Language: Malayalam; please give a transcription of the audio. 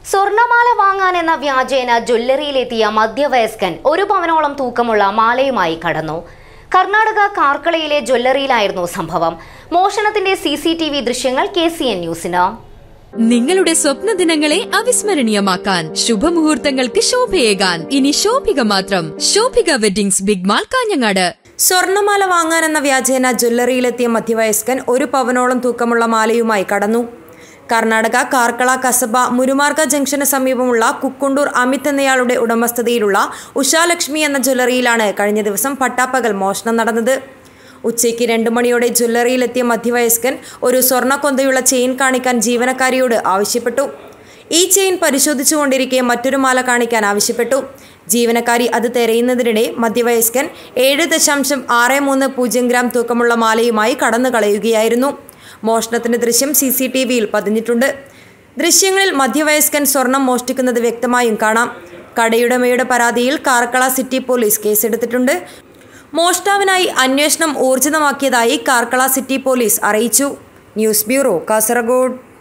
സ്വർണമാല വാങ്ങാൻ എന്ന വ്യാജേന ജ്വല്ലറിയിലെത്തിയ മധ്യവയസ്കൻ ഒരു പവനോളം തൂക്കമുള്ള മാലയുമായി കടന്നു കർണാടക കാർക്കളയിലെ ജ്വല്ലറിയിലായിരുന്നു സംഭവം മോഷണത്തിന്റെ സി സി ടി വി ദൃശ്യങ്ങൾ കെ സി എൻ ന്യൂസിന് നിങ്ങളുടെ സ്വപ്ന ദിനങ്ങളെ അവിസ്മരണീയമാക്കാൻ ശുഭമുഹൂർത്തങ്ങൾക്ക് ശോഭയേകാൻ ഇനി ശോഭിക മാത്രം Shobhika weddings big mall Kanhangad സ്വർണമാല വാങ്ങാനെന്ന വ്യാജേന ജ്വല്ലറിയിലെത്തിയ മധ്യവയസ്കൻ ഒരു പവനോളം തൂക്കമുള്ള മാലയുമായി കടന്നു കർണാടക കാർക്കള കസബ മുരുമാർഗ ജംഗ്ഷന് സമീപമുള്ള കുക്കുണ്ടൂർ അമിത് എന്നയാളുടെ ഉടമസ്ഥതയിലുള്ള ഉഷാലക്ഷ്മി എന്ന ജ്വല്ലറിയിലാണ് കഴിഞ്ഞ ദിവസം പട്ടാപ്പകൽ മോഷണം നടന്നത് ഉച്ചയ്ക്ക് രണ്ട് മണിയോടെ ജ്വല്ലറിയിലെത്തിയ മധ്യവയസ്കൻ ഒരു സ്വർണ്ണക്കൊന്തയുള്ള ചെയിൻ കാണിക്കാൻ ജീവനക്കാരിയോട് ആവശ്യപ്പെട്ടു ഈ ചെയിൻ പരിശോധിച്ചുകൊണ്ടിരിക്കെ മറ്റൊരു മാല കാണിക്കാൻ ആവശ്യപ്പെട്ടു ജീവനക്കാരി അത് തിരയുന്നതിനിടെ മധ്യവയസ്കൻ ഏഴ് ദശാംശം ആറ് മൂന്ന് പൂജ്യം ഗ്രാം തൂക്കമുള്ള മാലയുമായി കടന്നു കളയുകയായിരുന്നു മോഷണത്തിന്റെ ദൃശ്യം സി സി ടി വിയിൽ പതിഞ്ഞിട്ടുണ്ട് ദൃശ്യങ്ങളിൽ മധ്യവയസ്കൻ സ്വർണം മോഷ്ടിക്കുന്നത് വ്യക്തമായും കാണാം കടയുടമയുടെ പരാതിയിൽ കാർക്കള സിറ്റി പോലീസ് കേസെടുത്തിട്ടുണ്ട് മോഷ്ടാവിനായി അന്വേഷണം ഊർജിതമാക്കിയതായി കാർക്കള സിറ്റി പോലീസ് അറിയിച്ചു ന്യൂസ് ബ്യൂറോ കാസർഗോഡ്